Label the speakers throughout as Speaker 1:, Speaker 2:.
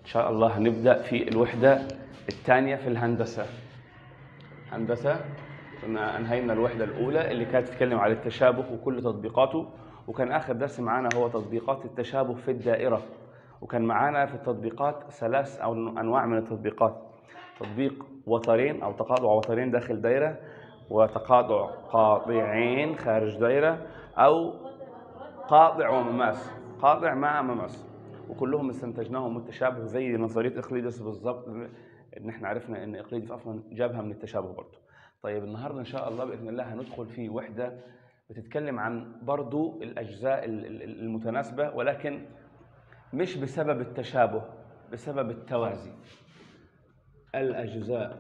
Speaker 1: إن شاء الله هنبدأ في الوحدة الثانية في الهندسة هندسة كنا أنهينا الوحدة الأولى اللي كانت تتكلم على التشابه وكل تطبيقاته وكان آخر درس معانا هو تطبيقات التشابه في الدائرة وكان معانا في التطبيقات ثلاث أو أنواع من التطبيقات تطبيق وترين أو تقاطع وترين داخل دائرة وتقاطع قاطعين خارج دائرة أو قاطع ومماس قاطع مع مماس وكلهم استنتجناهم متشابه زي نظريه اقليدس بالظبط ان احنا عرفنا ان اقليدس اصلا جابها من التشابه برضه طيب النهارده ان شاء الله باذن الله هندخل في وحده بتتكلم عن برضه الاجزاء ال- ال- المتناسبه ولكن مش بسبب التشابه بسبب التوازي الاجزاء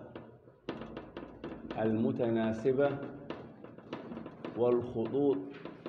Speaker 1: المتناسبه والخطوط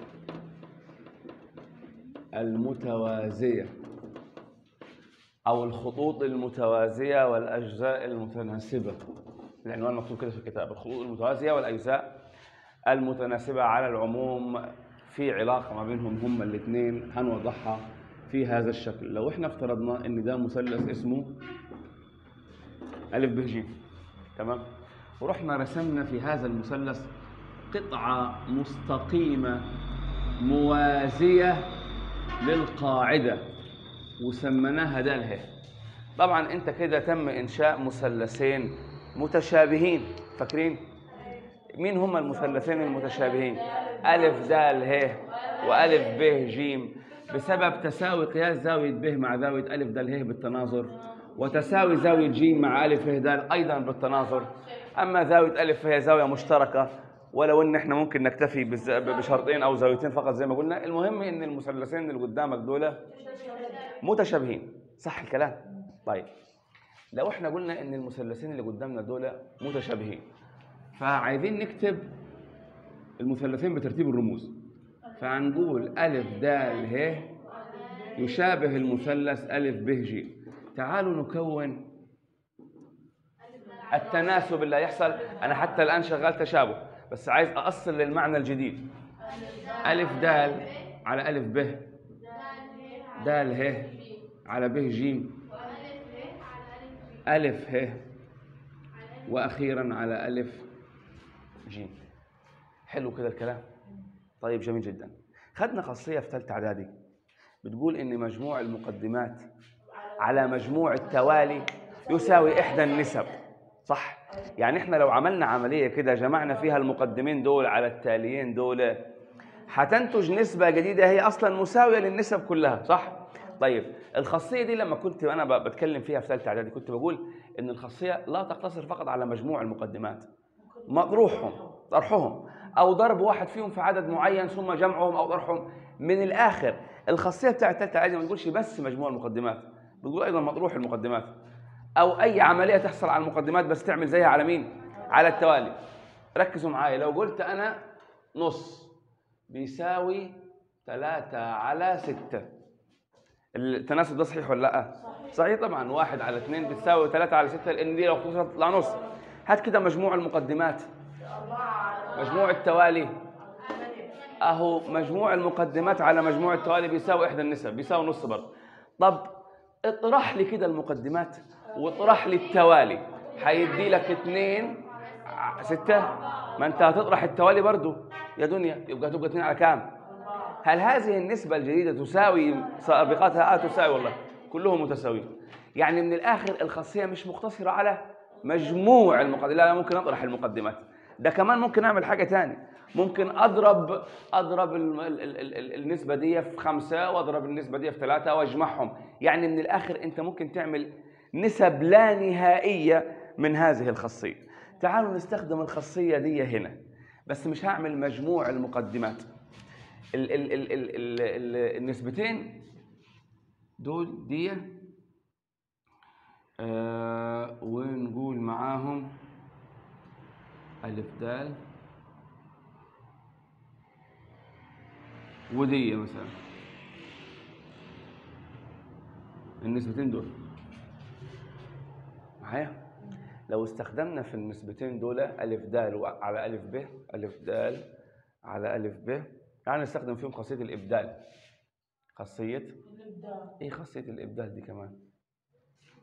Speaker 1: المتوازية أو الخطوط المتوازية والأجزاء المتناسبة العنوان مكتوب كده في الكتاب الخطوط المتوازية والأجزاء المتناسبة على العموم في علاقة ما بينهم هما الاثنين هنوضحها في هذا الشكل لو احنا افترضنا ان ده مثلث اسمه ألف ب ج تمام ورحنا رسمنا في هذا المثلث قطعة مستقيمة موازية للقاعدة وسميناها ده اله طبعا انت كده تم انشاء مثلثين متشابهين فاكرين مين هما المثلثين المتشابهين الف د ه والف ب ج بسبب تساوي قياس زاويه ب مع زاويه الف د ه بالتناظر وتساوي زاويه ج مع الف ه د ايضا بالتناظر اما زاويه الف هي زاويه مشتركه ولو ان احنا ممكن نكتفي بز- بشرطين او زاويتين فقط زي ما قلنا المهم ان المثلثين اللي قدامك دول متشابهين صح الكلام طيب لو احنا قلنا ان المثلثين اللي قدامنا دول متشابهين فعايزين نكتب المثلثين بترتيب الرموز فهنقول ألف د ه يشابه المثلث ألف ب ج تعالوا نكون التناسب اللي هيحصل أنا حتى الآن شغال تشابه بس عايز أصل للمعنى الجديد ألف د على ألف ب د ه على ب ج ألف ه وأخيرا على ألف ج حلو كده الكلام طيب جميل جدا خدنا خاصية في ثالثة إعدادي بتقول إن مجموع المقدمات على مجموع التوالي يساوي إحدى النسب صح يعني إحنا لو عملنا عملية كده جمعنا فيها المقدمين دول على التاليين دول هتنتج نسبة جديدة هي أصلا مساوية للنسب كلها صح طيب الخاصية دي لما كنت أنا ب- بتكلم فيها في ثالثة إعدادي كنت بقول إن الخاصية لا تقتصر فقط على مجموع المقدمات مطروحهم طرحهم او ضرب واحد فيهم في عدد معين ثم جمعهم او طرحهم من الاخر الخاصيه بتاعت الثالثه عادي ما تقولش بس مجموع المقدمات بتقول ايضا مطروح المقدمات او اي عمليه تحصل على المقدمات بس تعمل زيها على مين على التوالي ركزوا معايا لو قلت انا نص بيساوي ثلاثة على ستة التناسب ده صحيح ولا لا؟ صحيح طبعا واحد على اثنين بتساوي ثلاثة على ستة لأن دي لو اختصرت تطلع نص هات كده مجموع المقدمات مجموع التوالي اهو مجموع المقدمات على مجموع التوالي بيساوي احدى النسب بيساوي نص برضه طب اطرح لي كده المقدمات واطرح لي التوالي هيدي لك اتنين ع- ستة ما انت هتطرح التوالي برضه يا دنيا يبقى تبقى اتنين على كام هل هذه النسبة الجديدة تساوي سابقتها؟ آه تساوي والله كلهم متساويين يعني من الآخر الخاصية مش مقتصرة على مجموع المقدمات لا لا ممكن أطرح المقدمات ده كمان ممكن أعمل حاجة تاني ممكن أضرب أضرب ال ال ال ال ال النسبة دي في خمسة وأضرب النسبة دي في ثلاثة وأجمعهم يعني من الآخر أنت ممكن تعمل نسب لا نهائية من هذه الخاصية تعالوا نستخدم الخاصية دي هنا بس مش هعمل مجموع المقدمات ال ال ال ال ال ال النسبتين دول دي آه ونقول معاهم ألف دال ودي مثلا النسبتين دول معايا لو استخدمنا في النسبتين دول ألف دال على ألف ب ألف دال على ألف ب تعال نستخدم فيهم خاصية الإبدال خاصية
Speaker 2: الإبداع
Speaker 1: إيه خاصية الإبدال دي كمان؟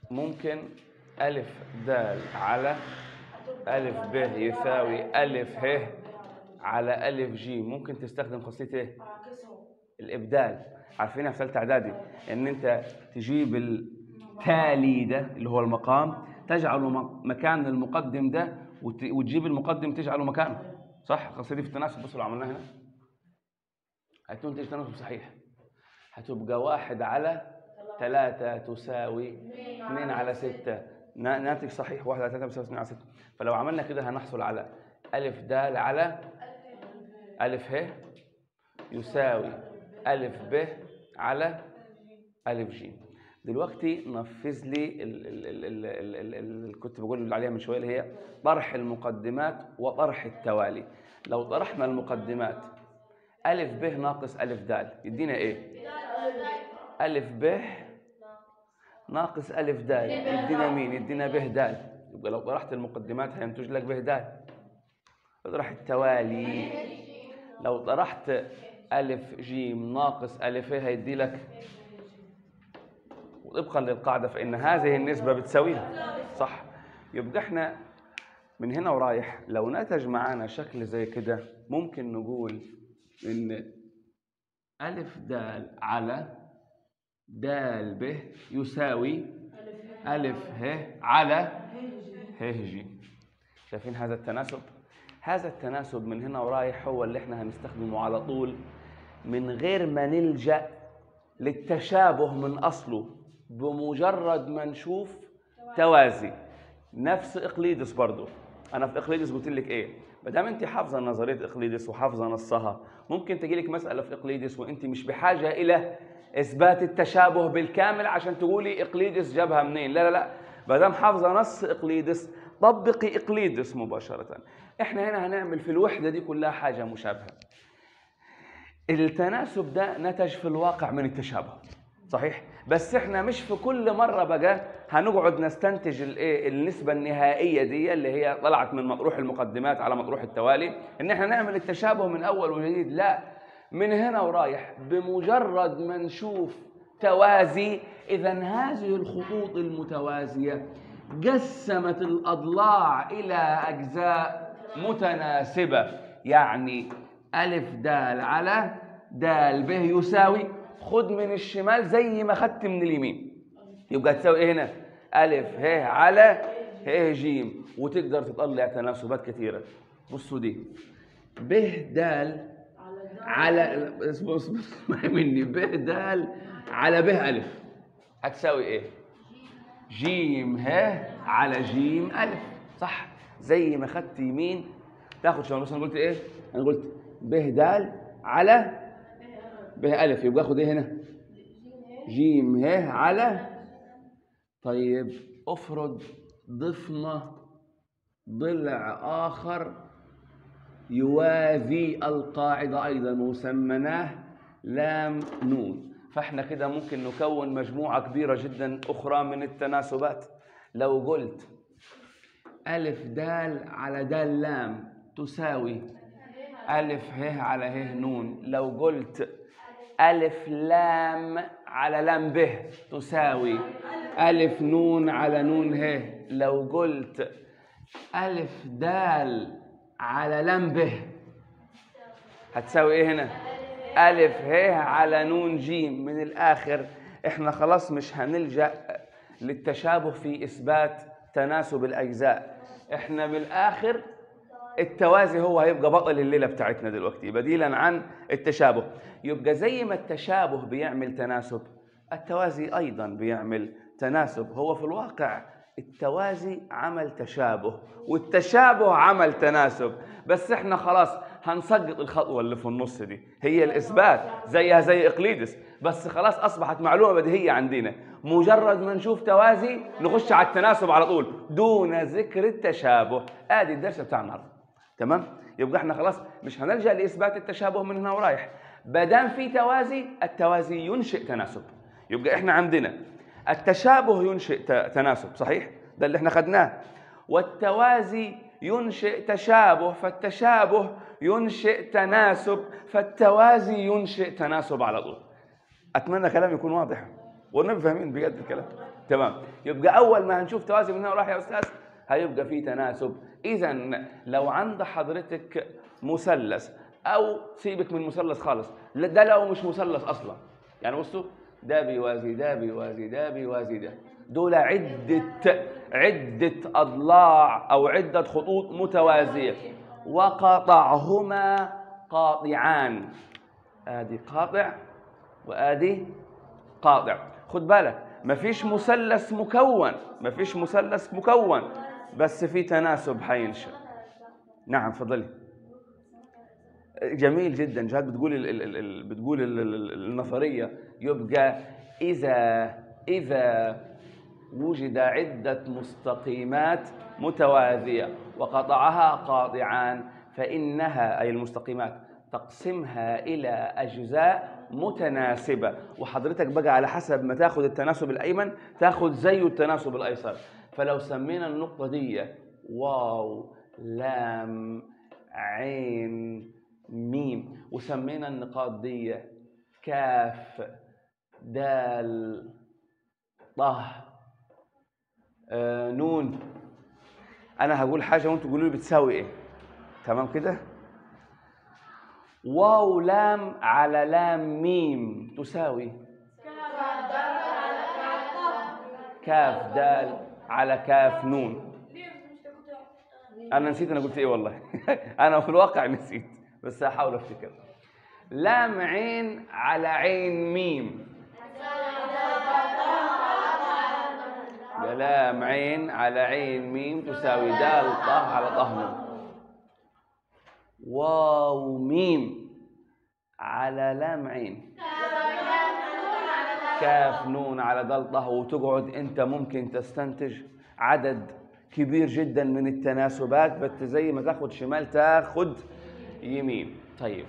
Speaker 1: ممكن ألف دال على ألف ب يساوي ألف ه على ألف ج ممكن تستخدم خاصية إيه؟ الإبدال عارفينها في ثالثة إعدادي إن أنت تجيب التالي ده اللي هو المقام تجعله م- مكان المقدم ده وت- وتجيب المقدم تجعله مكانه صح؟ خاصية دي في التناسب بصوا لو عملناها هنا هتكون تنتج تناسب صحيح هتبقى واحد على ثلاثة تساوي اثنين على ستة نا- ناتج صحيح واحد على ثلاثة بيساوي اثنين على ستة فلو عملنا كده هنحصل على ألف دال على ألف ه يساوي ألف ب على ألف ج دلوقتي نفذ لي ال- ال- ال- ال- ال- ال- اللي كنت بقول عليها من شوية اللي هي طرح المقدمات وطرح التوالي لو طرحنا المقدمات ألف ب ناقص ألف دال يدينا إيه؟ ألف ب ناقص ألف دال يدينا مين؟ يدينا ب دال يبقى لو طرحت المقدمات هينتج لك ب دال اطرح التوالي لو طرحت ألف جيم ناقص ألف ه هيدي لك وطبقا للقاعدة فإن هذه النسبة بتساويها صح يبقى احنا من هنا ورايح لو نتج معانا شكل زي كده ممكن نقول إن ألف دال على دال ب يساوي ألف ه على ه ج شايفين هذا التناسب؟ هذا التناسب من هنا ورايح هو اللي احنا هنستخدمه على طول من غير ما نلجأ للتشابه من أصله بمجرد ما نشوف توازي نفس إقليدس برضو أنا في إقليدس قلت لك إيه ما دام أنت حافظة نظرية إقليدس وحافظة نصها ممكن تجي لك مسألة في إقليدس وأنت مش بحاجة إلى إثبات التشابه بالكامل عشان تقولي إقليدس جابها منين لا لا لا ما دام حافظة نص إقليدس طبقي إقليدس مباشرة إحنا هنا هنعمل في الوحدة دي كلها حاجة مشابهة التناسب ده نتج في الواقع من التشابه صحيح بس احنا مش في كل مره بقى هنقعد نستنتج الايه النسبه النهائيه دي اللي هي طلعت من مطروح المقدمات على مطروح التوالي ان احنا نعمل التشابه من اول وجديد لا من هنا ورايح بمجرد ما نشوف توازي اذا هذه الخطوط المتوازيه قسمت الاضلاع الى اجزاء متناسبه يعني ألف دال على دال ب يساوي خد من الشمال زي ما خدت من اليمين يبقى تساوي ايه هنا ألف ه على ه جيم وتقدر تطلع تناسبات كثيرة بصوا دي ب دال على اصبر اصبر اسمعي مني ب دال على ب ألف هتساوي ايه جيم ه على جيم ألف صح زي ما خدت يمين تاخد شمال بص انا قلت ايه انا قلت ب د على ب ألف يبقى اخد ايه هنا جيم ه على طيب افرض ضفنا ضلع آخر يوازي القاعدة أيضا وسميناه لام نون فاحنا كده ممكن نكون مجموعة كبيرة جدا أخرى من التناسبات لو قلت ألف دال على دال لام تساوي ألف ه على ه نون لو قلت ألف لام على لام ب تساوي ألف نون على نون ه لو قلت ألف دال على لام ب هتساوي إيه هنا؟ ألف ه على نون جيم من الآخر إحنا خلاص مش هنلجأ للتشابه في إثبات تناسب الأجزاء إحنا بالآخر التوازي هو هيبقى بطل الليله بتاعتنا دلوقتي بديلا عن التشابه يبقى زي ما التشابه بيعمل تناسب التوازي ايضا بيعمل تناسب هو في الواقع التوازي عمل تشابه والتشابه عمل تناسب بس احنا خلاص هنسقط الخطوه اللي في النص دي هي الاثبات زيها زي اقليدس بس خلاص اصبحت معلومه بديهيه عندنا مجرد ما نشوف توازي نخش على التناسب على طول دون ذكر التشابه ادي الدرس بتاع النهارده تمام يبقى احنا خلاص مش هنلجا لاثبات التشابه من هنا ورايح ما دام في توازي التوازي ينشئ تناسب يبقى احنا عندنا التشابه ينشئ ت- تناسب صحيح ده اللي احنا خدناه والتوازي ينشئ تشابه فالتشابه ينشئ تناسب فالتوازي ينشئ تناسب على طول اتمنى كلامي يكون واضح والنبي فاهمين بجد الكلام تمام يبقى اول ما هنشوف توازي من هنا وراح يا استاذ هيبقى في تناسب اذا لو عند حضرتك مثلث او سيبك من مثلث خالص لا ده لو مش مثلث اصلا يعني بصوا ده بيوازي ده بيوازي ده بيوازي ده دول عدة عدة أضلاع أو عدة خطوط متوازية وقطعهما قاطعان ادي قاطع وادي قاطع خد بالك مفيش مثلث مكون مفيش مثلث مكون بس في تناسب حينشأ نعم تفضلي جميل جدا جهاد بتقول ال ال ال بتقول ال ال النظريه يبقى اذا اذا وجد عده مستقيمات متوازيه وقطعها قاطعان فانها اي المستقيمات تقسمها الى اجزاء متناسبه وحضرتك بقى على حسب ما تاخذ التناسب الايمن تاخذ زيه التناسب الايسر فلو سمينا النقطه دي واو لام عين ميم وسمينا النقاط دي كاف دال طه آه نون انا هقول حاجه وانتوا تقولوا لي بتساوي ايه تمام كده واو لام على لام ميم تساوي كاف دال على كاف نون انا نسيت انا قلت ايه والله انا في الواقع نسيت بس هحاول افتكر لام عين على عين ميم لام عين على عين ميم تساوي دال طه على طه نون واو ميم على لام عين كاف نون على دال طه وتقعد انت ممكن تستنتج عدد كبير جدا من التناسبات بس زي ما تاخد شمال تاخد يمين طيب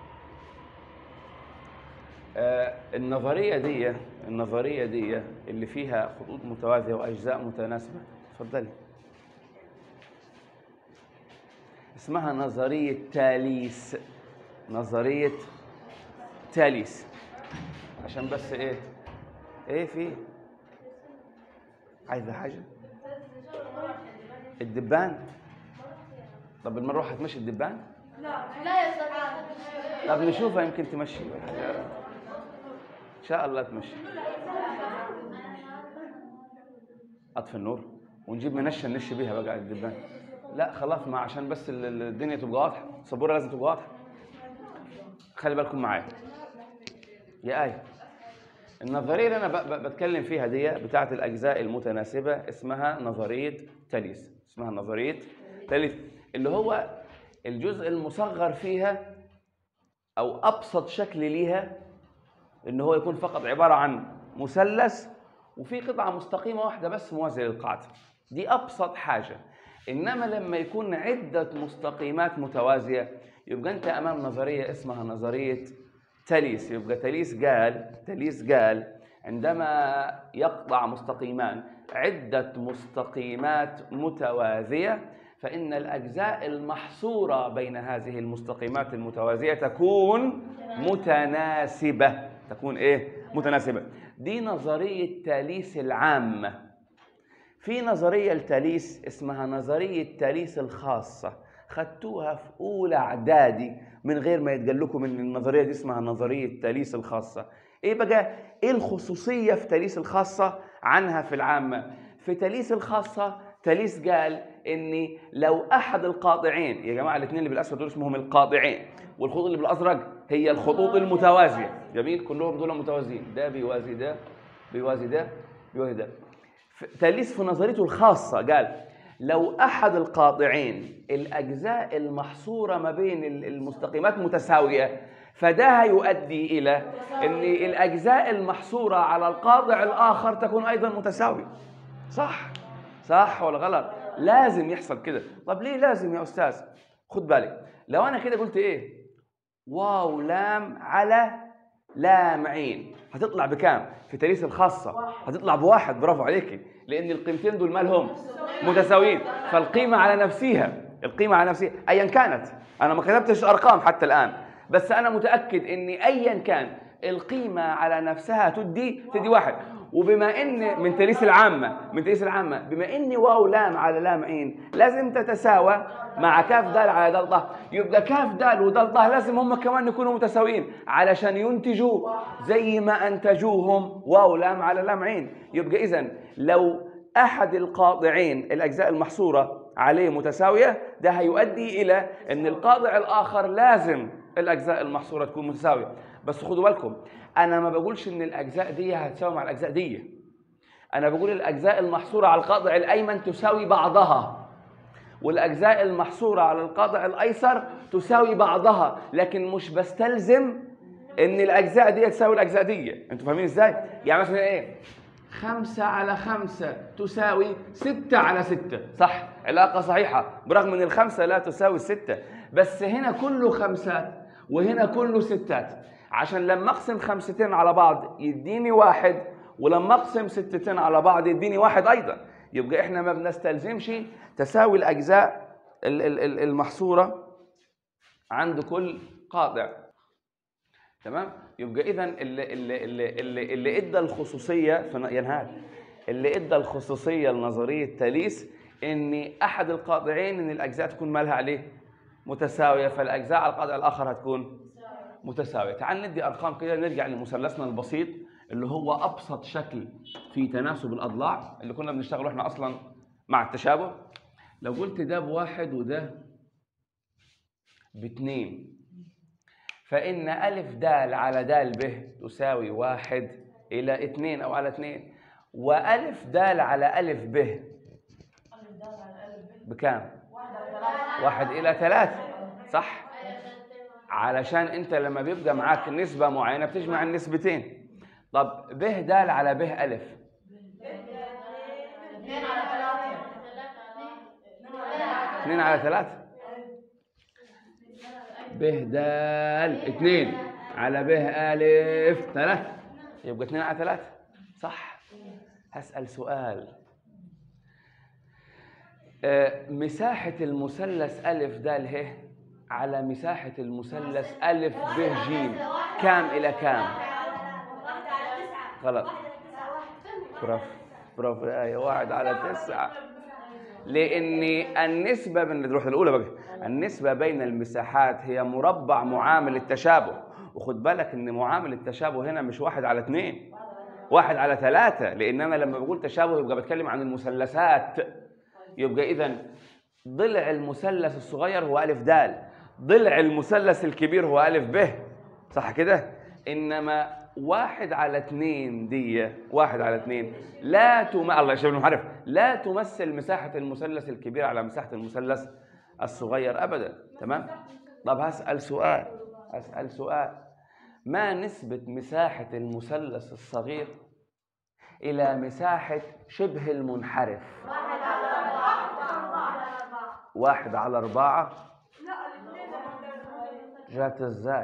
Speaker 1: آه النظريه دي النظريه دي اللي فيها خطوط متوازيه واجزاء متناسبه اتفضلي اسمها نظريه تاليس نظريه تاليس عشان بس ايه ايه في عايزه حاجه الدبان طب المروحه تمشي الدبان
Speaker 2: لا يا استاذ
Speaker 1: طب نشوفها يمكن تمشي ولا حاجة. ان شاء الله تمشي اطفي النور ونجيب منشه ننش بيها بقى على الدبان لا خلاص ما عشان بس ال- ال- الدنيا تبقى واضحه السبوره لازم تبقى واضحه خلي بالكم معايا يا آية النظرية اللي أنا ب- ب- بتكلم فيها دي بتاعة الأجزاء المتناسبة اسمها نظرية تاليس اسمها نظرية تاليس اللي هو الجزء المصغر فيها أو أبسط شكل ليها إن هو يكون فقط عبارة عن مثلث وفي قطعة مستقيمة واحدة بس موازية للقاعدة دي أبسط حاجة إنما لما يكون عدة مستقيمات متوازية يبقى أنت أمام نظرية اسمها نظرية تاليس يبقى تاليس قال تاليس قال عندما يقطع مستقيمان عدة مستقيمات متوازية فإن الأجزاء المحصورة بين هذه المستقيمات المتوازية تكون متناسبة تكون إيه؟ متناسبة دي نظرية تاليس العامة في نظرية التاليس اسمها نظرية تاليس الخاصة خدتوها في أولى إعدادي من غير ما يتقال لكم إن النظرية دي اسمها نظرية تاليس الخاصة إيه بقى إيه الخصوصية في تاليس الخاصة عنها في العامة في تاليس الخاصة تاليس قال إن لو أحد القاطعين يا جماعة الاثنين اللي بالأسود دول اسمهم القاطعين والخطوط اللي بالأزرق هي الخطوط المتوازية جميل كلهم دول متوازيين ده بيوازي ده بيوازي ده بيوازي ده ف- تاليس في نظريته الخاصة قال لو أحد القاطعين الأجزاء المحصورة ما بين ال- المستقيمات متساوية فده هيؤدي إلى أن الأجزاء المحصورة على القاطع الآخر تكون أيضا متساوية صح صح ولا غلط لازم يحصل كده طب ليه لازم يا أستاذ خد بالك لو أنا كده قلت إيه واو لام على لام عين هتطلع بكام في تاريخ الخاصة هتطلع بواحد برافو عليكي لأن القيمتين دول مالهم متساويين فالقيمة على نفسها القيمة على نفسها أيا كانت أنا ما كتبتش أرقام حتى الآن بس أنا متأكد إن أيا كان القيمة على نفسها تدي تدي واحد وبما ان من تليس العامة من تليس العامة بما ان واو لام على لام عين لازم تتساوى مع كاف دال على دال طه يبقى كاف دال ودال طه لازم هم كمان يكونوا متساويين علشان ينتجوا زي ما انتجوهم واو لام على لام عين يبقى اذا لو احد القاطعين الاجزاء المحصوره عليه متساويه ده هيؤدي الى ان القاطع الاخر لازم الاجزاء المحصوره تكون متساويه بس خدوا بالكم انا ما بقولش ان الاجزاء دي هتساوي مع الاجزاء دي انا بقول الاجزاء المحصوره على القاطع الايمن تساوي بعضها والاجزاء المحصوره على القاطع الايسر تساوي بعضها لكن مش بستلزم ان الاجزاء دي تساوي الاجزاء دي انتوا فاهمين ازاي يعني مثلا ايه خمسة على خمسة تساوي ستة على ستة صح علاقة صحيحة برغم ان الخمسة لا تساوي الستة بس هنا كله خمسات وهنا كله ستات عشان لما اقسم خمستين على بعض يديني واحد ولما اقسم ستتين على بعض يديني واحد ايضا يبقى احنا ما بنستلزمش تساوي الاجزاء ال- ال- ال- المحصوره عند كل قاطع تمام يبقى اذا اللي اللي اللي اللي, اللي ادى الخصوصيه في ن- ينهار اللي ادى الخصوصيه لنظريه تاليس ان احد القاطعين ان الاجزاء تكون مالها عليه متساويه فالاجزاء على القاطع الاخر هتكون متساويه تعال ندي ارقام كده نرجع لمثلثنا البسيط اللي هو ابسط شكل في تناسب الاضلاع اللي كنا بنشتغله احنا اصلا مع التشابه لو قلت ده بواحد وده باتنين فإن ألف دال على دال ب تساوي واحد إلى اثنين أو على اثنين وألف دال على ألف ب بكام؟ واحد إلى ثلاثة صح؟ علشان أنت لما بيبقى معاك نسبة معينة بتجمع النسبتين طب ب دال على ب ألف
Speaker 2: اثنين على ثلاثة
Speaker 1: اثنين على ثلاثة ب دال اثنين على ب ألف ثلاثة يبقى اثنين على ثلاثة صح هسأل سؤال آه، مساحة المثلث ألف دال ه على مساحة المثلث ألف ب ج كام إلى كام؟
Speaker 2: واحدة على تسعة
Speaker 1: غلط
Speaker 2: واحدة على تسعة واحد
Speaker 1: برافو برافو يا آية واحد على تسعة لأن النسبة بين نروح الأولى بقى النسبة بين المساحات هي مربع معامل التشابه وخد بالك إن معامل التشابه هنا مش واحد على اثنين واحد على ثلاثة لأن أنا لما بقول تشابه يبقى بتكلم عن المثلثات يبقى إذا ضلع المثلث الصغير هو ألف دال ضلع المثلث الكبير هو ألف ب صح كده؟ إنما واحد على اثنين دي واحد على اثنين لا تم الله يشوف المحرف لا تمثل مساحة المثلث الكبير على مساحة المثلث الصغير أبدا تمام؟ طب هسأل سؤال هسأل سؤال ما نسبة مساحة المثلث الصغير إلى مساحة شبه المنحرف
Speaker 2: واحد على أربعة واحد على أربعة
Speaker 1: واحد على أربعة
Speaker 2: لا الاثنين
Speaker 1: جات ازاي؟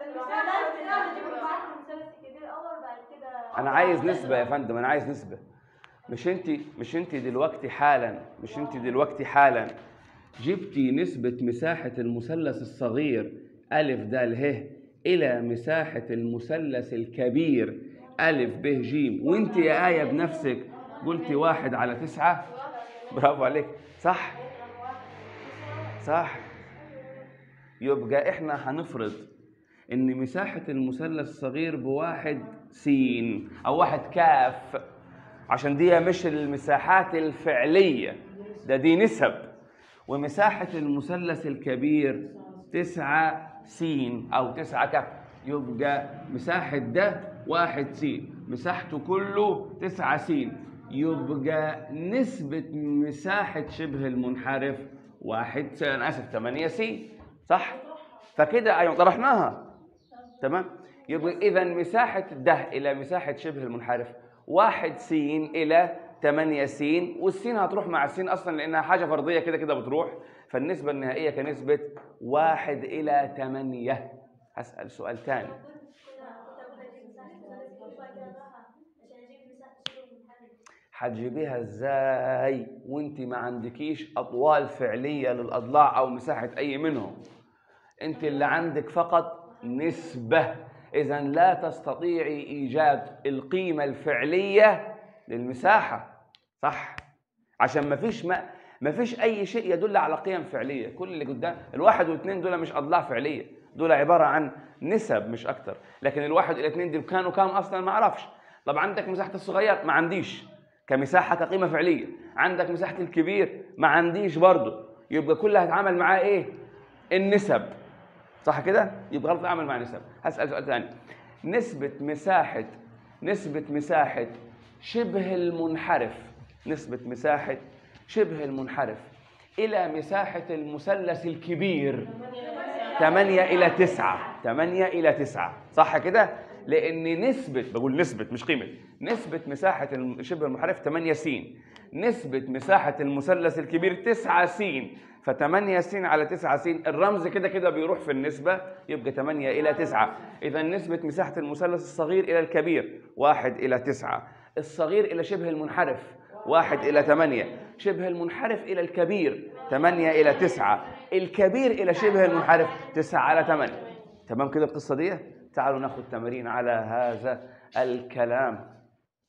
Speaker 2: المثلث الكبير أول بعد كده
Speaker 1: أنا عايز نسبة يا فندم أنا عايز نسبة مش أنت مش أنت دلوقتي حالا مش أنت دلوقتي حالا جبتي نسبة مساحة المثلث الصغير ألف د ه إلى مساحة المثلث الكبير ألف ب ج وأنت يا آية بنفسك قلتي واحد على تسعة برافو عليك صح صح يبقى احنا هنفرض ان مساحة المثلث الصغير بواحد س او واحد كاف عشان دي مش المساحات الفعلية ده دي نسب ومساحة المثلث الكبير تسعة س او تسعة كاف يبقى مساحة ده واحد س مساحته كله تسعة س يبقى نسبة مساحة شبه المنحرف واحد س انا اسف 8 س صح؟ فكده ايوه طرحناها تمام؟ يبقى اذا مساحة ده الى مساحة شبه المنحرف واحد س الى 8 س والسين هتروح مع السين اصلا لانها حاجة فرضية كده كده بتروح فالنسبة النهائية كنسبة واحد الى 8 هسأل سؤال تاني هتجيبيها ازاي وانت ما عندكيش اطوال فعليه للاضلاع او مساحه اي منهم انت اللي عندك فقط نسبه اذا لا تستطيعي ايجاد القيمه الفعليه للمساحه صح عشان ما فيش ما ما فيش اي شيء يدل على قيم فعليه كل اللي قدام الواحد والاثنين دول مش اضلاع فعليه دول عباره عن نسب مش اكتر لكن الواحد والاثنين دول كانوا كام اصلا ما اعرفش طب عندك مساحه الصغير ما عنديش كمساحه كقيمه فعليه عندك مساحه الكبير ما عنديش برضه يبقى كلها هتعامل معاه ايه النسب صح كده يبقى غلط اعمل مع نسب هسال سؤال ثاني نسبه مساحه نسبه مساحه شبه المنحرف نسبه مساحه شبه المنحرف الى مساحه المثلث الكبير 8 الى 9 8 الى 9 صح كده لان نسبه بقول نسبه مش قيمه نسبه مساحه الم- شبه المنحرف 8 س نسبه مساحه المثلث الكبير 9 س ف8 س على 9 س الرمز كده كده بيروح في النسبه يبقى 8 الى 9 اذا نسبه مساحه المثلث الصغير الى الكبير 1 الى 9 الصغير الى شبه المنحرف 1 الى 8 شبه المنحرف الى الكبير 8 الى 9 الكبير الى شبه المنحرف 9 على 8 تمام كده القصه دي تعالوا ناخد تمارين على هذا الكلام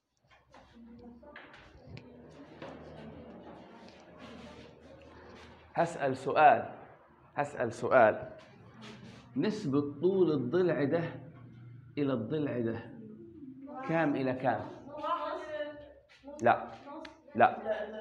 Speaker 1: هسأل سؤال هسأل سؤال نسبة طول الضلع ده إلى الضلع ده كام إلى كام؟ لا لا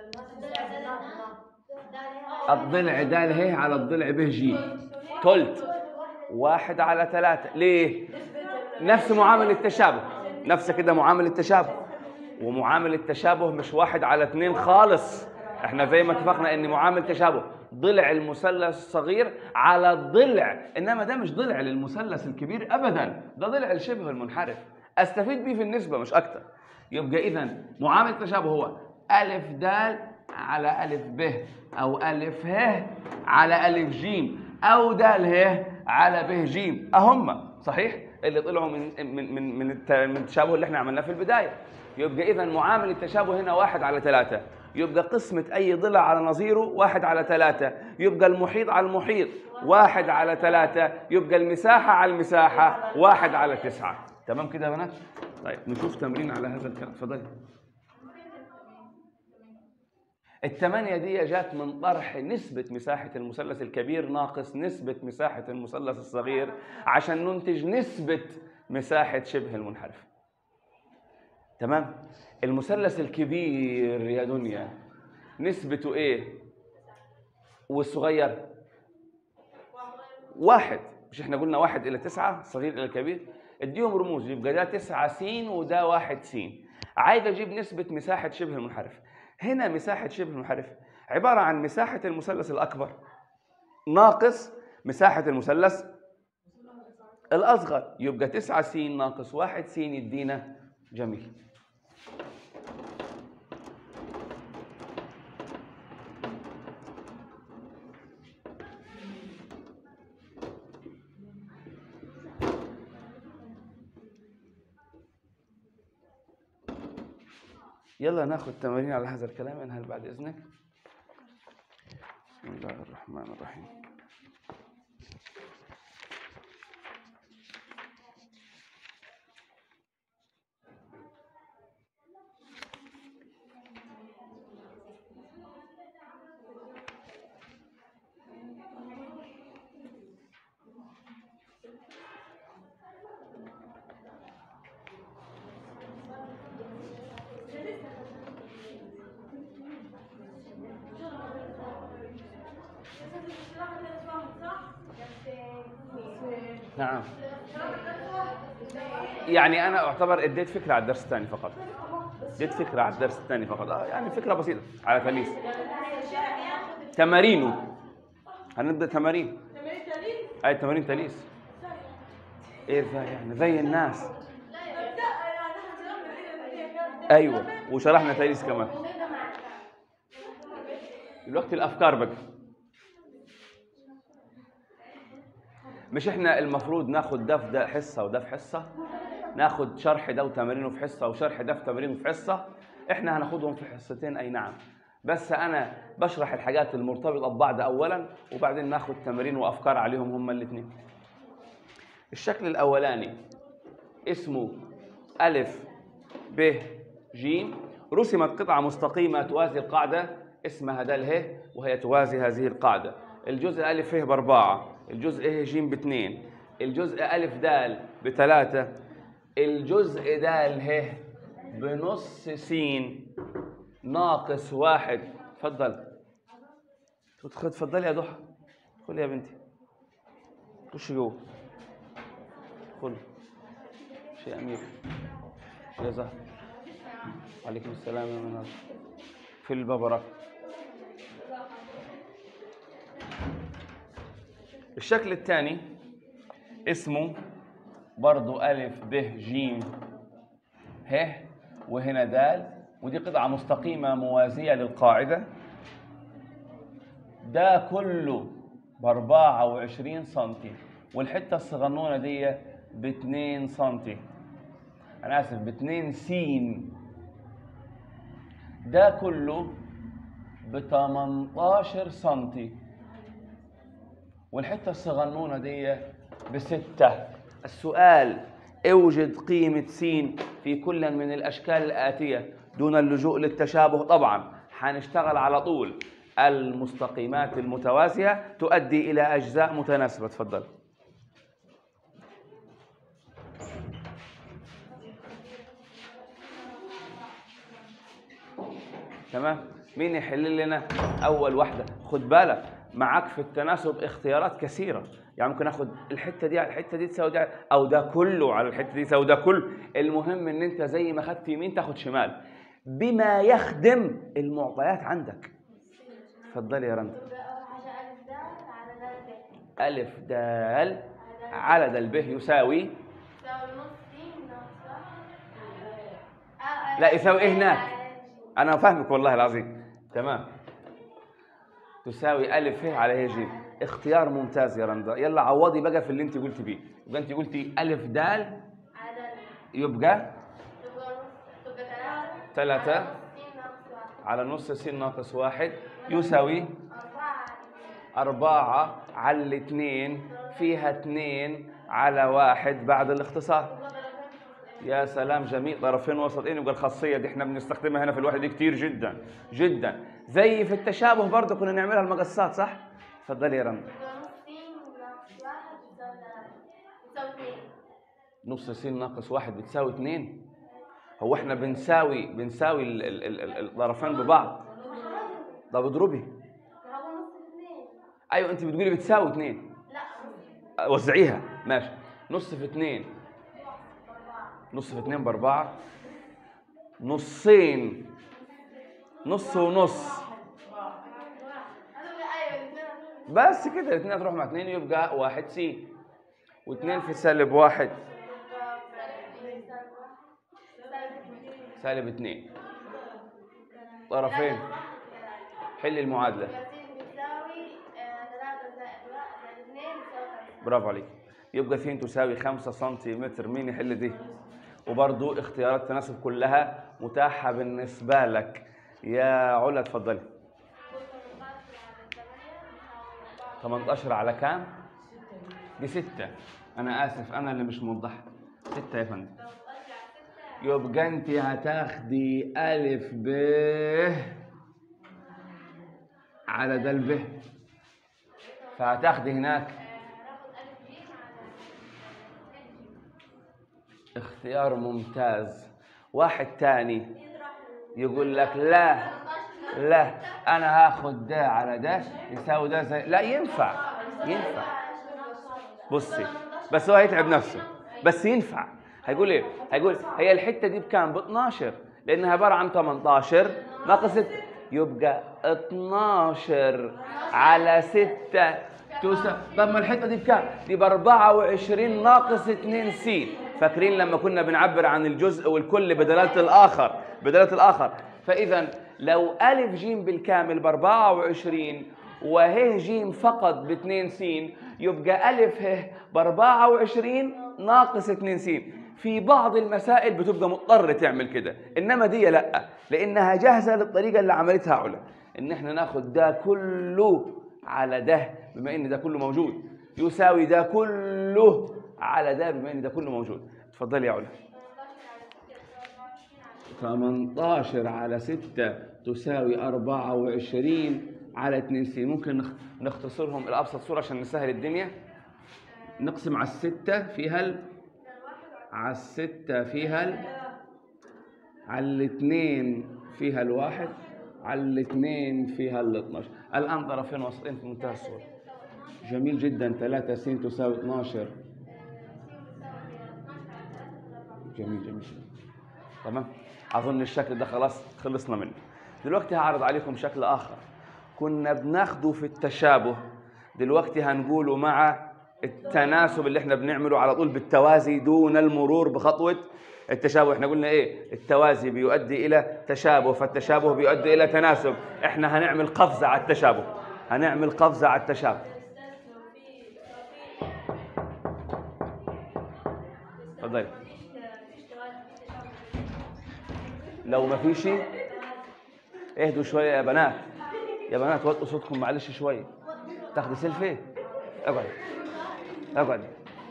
Speaker 1: الضلع ده له على الضلع به جي تلت واحد على ثلاثة ليه؟ نفس معامل التشابه نفس كده معامل التشابه ومعامل التشابه مش واحد على اثنين خالص احنا زي ما اتفقنا ان معامل تشابه ضلع المثلث الصغير على الضلع انما ده مش ضلع للمثلث الكبير ابدا ده ضلع الشبه المنحرف استفيد بيه في النسبه مش اكتر يبقى اذا معامل التشابه هو الف د على الف ب او الف ه على الف ج او د ه على ب ج اهم صحيح اللي طلعوا من من من من الت- من التشابه اللي احنا عملناه في البدايه يبقى اذا معامل التشابه هنا واحد على ثلاثة يبقى قسمة أي ضلع على نظيره واحد على ثلاثة يبقى المحيط على المحيط واحد على ثلاثة يبقى المساحة على المساحة واحد على تسعة تمام كده يا بنات؟ طيب نشوف تمرين على هذا الكلام اتفضلي الثمانية دي جات من طرح نسبة مساحة المثلث الكبير ناقص نسبة مساحة المثلث الصغير عشان ننتج نسبة مساحة شبه المنحرف تمام المثلث الكبير يا دنيا نسبته ايه والصغير واحد مش احنا قلنا واحد الى تسعة صغير الى كبير اديهم رموز يبقى ده تسعة س وده واحد س عايز اجيب نسبة مساحة شبه المنحرف هنا مساحة شبه المنحرف عبارة عن مساحة المثلث الأكبر ناقص مساحة المثلث الأصغر يبقى تسعة س ناقص واحد س يدينا جميل يلا ناخذ تمارين على هذا الكلام انهل بعد اذنك بسم الله الرحمن الرحيم نعم يعني انا اعتبر اديت فكره على الدرس الثاني فقط اديت فكره على الدرس الثاني فقط آه يعني فكره بسيطه على تلميذ تمارينه هنبدا تمارين اي تمارين تليس ايه ازاي يعني زي الناس ايوه وشرحنا تليس كمان دلوقتي الافكار بقى مش احنا المفروض ناخد ده في ده حصه وده في حصه ناخد شرح ده وتمارينه في حصه وشرح ده في تمارينه في حصه احنا هناخدهم في حصتين اي نعم بس انا بشرح الحاجات المرتبطه ببعض اولا وبعدين ناخد تمارين وافكار عليهم هما الاثنين الشكل الاولاني اسمه ألف ب ج رسمت قطعة مستقيمة توازي القاعدة اسمها د ه وهي توازي هذه القاعدة الجزء ألف ه بأربعة الجزء ه ج باثنين الجزء ألف د بثلاثة الجزء د ه بنص س ناقص واحد تفضل تدخل تفضلي يا ضحى ادخلي يا بنتي خشي جوه ادخلي شيء امير شيء يا زهر عليكم السلام يا منار في الببرة الشكل الثاني اسمه برضو ألف ب ج ه وهنا دال ودي قطعة مستقيمة موازية للقاعدة ده كله ب 24 سنتي والحتة الصغنونة دي ب 2 سنتي أنا آسف ب 2 سين ده كله ب 18 سنتي والحتة الصغنونة دي بستة السؤال اوجد قيمة س في كل من الأشكال الآتية دون اللجوء للتشابه طبعا حنشتغل على طول المستقيمات المتوازية تؤدي إلى أجزاء متناسبة تفضل تمام مين يحل لنا اول واحده خد بالك معاك في التناسب اختيارات كثيره يعني ممكن اخد الحته دي على الحته دي تساوي دي او ده كله على الحته دي تساوي ده كله المهم ان انت زي ما خدت يمين تاخد شمال بما يخدم المعطيات عندك اتفضلي يا رندا
Speaker 2: يبقى أول حاجة ألف دال على دال ب
Speaker 1: الف دال على ده الب يساوي
Speaker 2: تساوي نص س ناقص واحد
Speaker 1: لا يساوي ايه هناك انا فاهمك والله العظيم تمام تساوي الف ه على ه ج اختيار ممتاز يا رندا يلا عوضي بقى في اللي انت قلتي بيه يبقى انت قلتي الف دال
Speaker 2: على دال
Speaker 1: يبقى
Speaker 2: تبقى نص تبقى ثلاثة
Speaker 1: ثلاثة
Speaker 2: على نص س ناقص واحد
Speaker 1: على نص س ناقص واحد يساوي
Speaker 2: أربعة
Speaker 1: أربعة على الاثنين فيها اثنين على واحد بعد الاختصار يا سلام جميل طرفين وسطين يبقى الخاصية دي احنا بنستخدمها هنا في الوحدة دي كتير جدا جدا زي في التشابه برضه كنا نعملها المقصات صح؟ اتفضلي يا رنا
Speaker 2: تبقى نص س ناقص واحد يساوي ثلاثة يساوي اثنين
Speaker 1: نص س ناقص واحد بتساوي اثنين هو احنا بنساوي بنساوي ال- ال- ال- ال- الطرفين ببعض طب اضربي
Speaker 2: هقول نص في اثنين
Speaker 1: ايوه انت بتقولي بتساوي اثنين
Speaker 2: لا نص
Speaker 1: وزعيها ماشي نص في اثنين نص في اثنين باربعة نصين نص ونص
Speaker 2: هتبقى ايوه الاثنين
Speaker 1: بس كده الاثنين هتروح مع اثنين يبقى واحد سي واثنين في سالب واحد سالب اثنين طرفين حل المعادلة
Speaker 2: بيساوي ثلاثة زائد واحد زائد اثنين يساوي خمسة
Speaker 1: برافو عليك يبقى س تساوي 5 سنتيمتر مين يحل دي وبرضو اختيارات التناسب كلها متاحة بالنسبة لك يا علا اتفضلي 18 على كام؟ دي 6 أنا آسف أنا اللي مش موضح 6 يا فندم يبقى أنت هتاخدي ألف ب على ده الب فهتاخدي هناك اختيار ممتاز واحد تاني يقول لك لا لا انا هاخد ده على ده يساوي ده زي لا ينفع ينفع بصي بس هو هيتعب نفسه بس ينفع هيقول ايه هيقول هي الحته دي بكام ب 12 لانها عباره عن 18 ناقص 6 يبقى 12 على 6 تساوي طب ما الحته دي بكام دي ب 24 ناقص 2 س فاكرين لما كنا بنعبر عن الجزء والكل بدلاله الاخر بدلاله الاخر فاذا لو الف ج بالكامل ب 24 وه ج فقط ب 2 س يبقى الف ه ب 24 ناقص 2 س في بعض المسائل بتبقى مضطر تعمل كده انما دي لا لانها جاهزه للطريقه اللي عملتها علا ان احنا ناخد ده كله على ده بما ان ده كله موجود يساوي ده كله على ده بما ان ده كله موجود اتفضلي يا علا 18 على 6 تساوي 24 على 2 س ممكن نخ- نختصرهم الابسط صوره عشان نسهل الدنيا نقسم على الستة فيها ال... على الستة فيها ال... على الاثنين فيها الواحد على الاثنين فيها ال 12 الان ظرفين وسطين في منتهى الصورة جميل جدا 3 س تساوي 12 جميل جميل تمام اظن الشكل ده خلاص خلصنا منه دلوقتي هعرض عليكم شكل اخر كنا بناخده في التشابه دلوقتي هنقوله مع التناسب اللي احنا بنعمله على طول بالتوازي دون المرور بخطوه التشابه احنا قلنا ايه التوازي بيؤدي الى تشابه فالتشابه بيؤدي الى تناسب احنا هنعمل قفزه على التشابه هنعمل قفزه على التشابه تفضلي لو ما في شيء اهدوا شويه يا بنات يا بنات وطوا صوتكم معلش شويه تاخدي سيلفي اقعدي اقعدي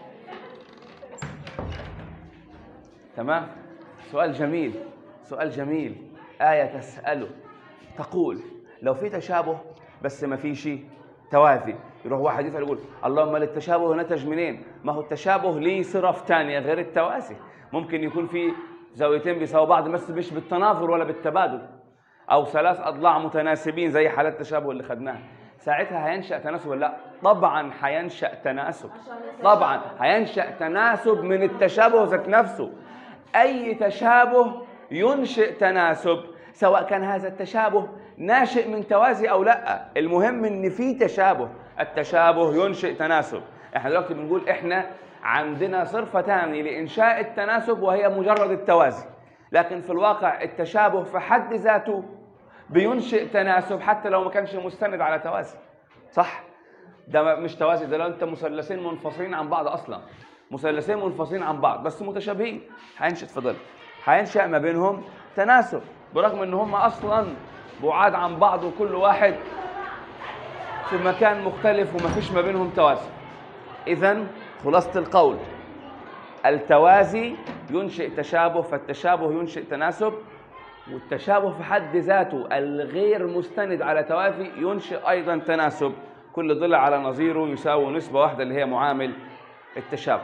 Speaker 1: تمام سؤال جميل سؤال جميل آية تسأله تقول لو في تشابه بس ما في شيء توازي يروح واحد يسأل يقول اللهم التشابه نتج منين؟ ما هو التشابه ليه صرف تانية غير التوازي ممكن يكون في زاويتين بيساووا بعض بس مش بالتناظر ولا بالتبادل او ثلاث اضلاع متناسبين زي حالات التشابه اللي خدناها ساعتها هينشا تناسب ولا لا طبعا هينشا تناسب طبعا هينشا تناسب من التشابه ذات نفسه اي تشابه ينشئ تناسب سواء كان هذا التشابه ناشئ من توازي او لا المهم ان في تشابه التشابه ينشئ تناسب احنا دلوقتي بنقول احنا عندنا صرفة تانية لإنشاء التناسب وهي مجرد التوازي لكن في الواقع التشابه في حد ذاته بينشئ تناسب حتى لو ما كانش مستند على توازي صح ده مش توازي ده لو انت مثلثين منفصلين عن بعض اصلا مثلثين منفصلين عن بعض بس متشابهين هينشئ تفضل هينشأ ما بينهم تناسب برغم ان هم اصلا بعاد عن بعض وكل واحد في مكان مختلف وما فيش ما بينهم توازي اذا خلاصة القول التوازي ينشئ تشابه فالتشابه ينشئ تناسب والتشابه في حد ذاته الغير مستند على توازي ينشئ ايضا تناسب كل ضلع على نظيره يساوي نسبة واحدة اللي هي معامل التشابه